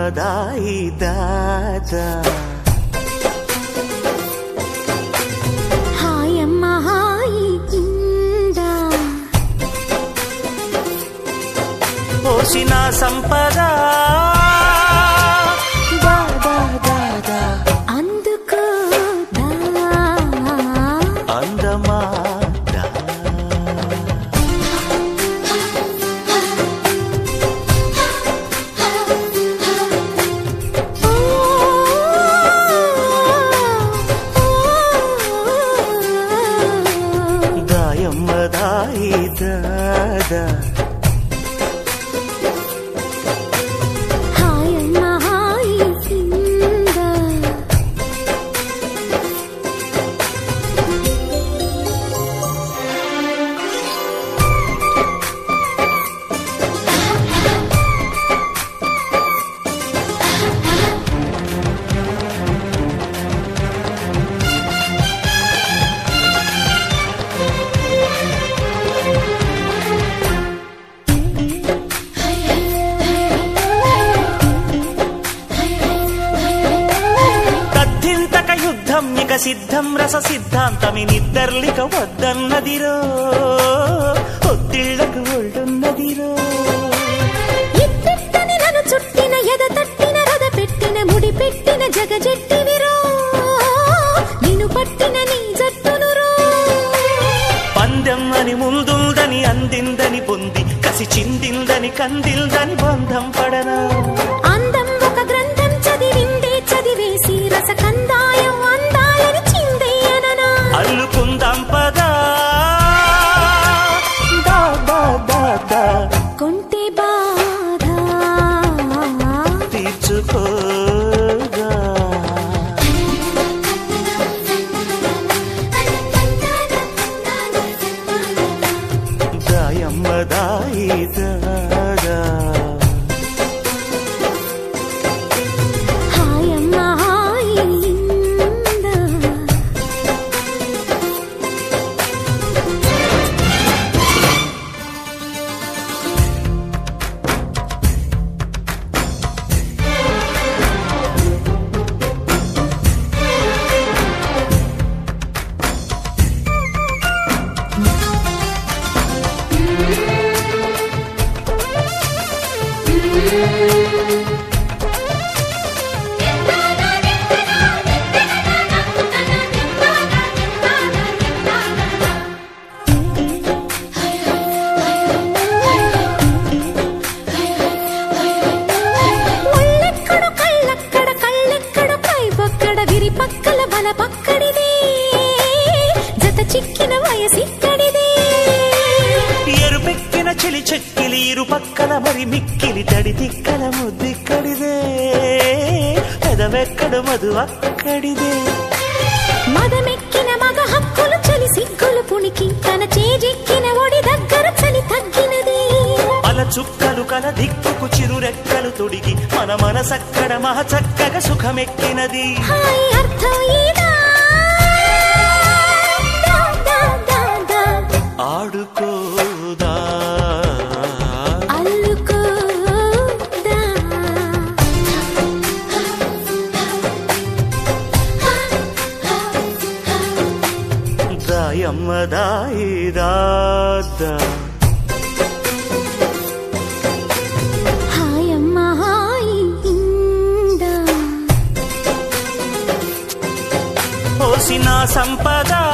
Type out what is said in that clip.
దాయమ్మదాయి దాదా హాయమ్మ హాయి ఇందా పోసిన సంపద దా, దా, దా, దా. అందుకో దా అందమా దా. దాయమ్మదాయి దాదా హాయమ్మ హాయి ఇందా తద్ధింతక యుద్ధం ఇక సిద్ధం రస సిద్ధాంతమి నిద్దర్లిక వద్దన్నదిరో ఒత్తిళ్లకు ఒళ్ళున్నదిరో ఇట్టిట్టని నన్ను చుట్టిన ఎద తట్టిన రద పెట్టిన ముడి పెట్టిన జగజెట్టివిరో నిన్ను పట్టిన నీ జట్టును రో పందెం అని ముందుందని అందిందని పొంది కసి చిందిందని కందిందని బంధం పడనా అందం ఒక గ్రంథం చదివిందే చదివేసి రసకందాయం అందాలని చిందేయననా అల్లుకుందాం పదా దా, దా, దా, దా. కొంటే బాధ తీర్చుకోగా దాయమ్మదాయి దాదా హాయమ్మ హాయి ఇందా. ముళ్ళెక్కడు కళ్ళక్కడ కళ్ళెక్కడ పైపక్కడ విరి పక్కల బల పక్కడిదే జత చిక్కిన వయసిక్కడిదే ఎరుపెక్కిన చెలి చెక్కిలి ఇరు పక్కల మరి మిక్కిలి తడి తిక్కల ముద్దిక్కడిదే పెదవెక్కడు మధు అక్కడిదే మదమెక్కిన మగ హక్కులు చలి సిగ్గులు పుణికి తన చేజెక్కిన ఒడి దగ్గర చలి తగ్గినది అల చుక్కలు కల దిక్కుకు చిరురెక్కలు తొడిగి మన మనసక్కడ మహ చక్కగా సుఖమెక్కినది హాయ్ అర్థం ఇదా దా, దా, దా, దా. ఆడుకోదా అల్లుకోదా దాయమ్మదాయి దాదా హాయమ్మ హాయి ఇందా పోసిన సంపద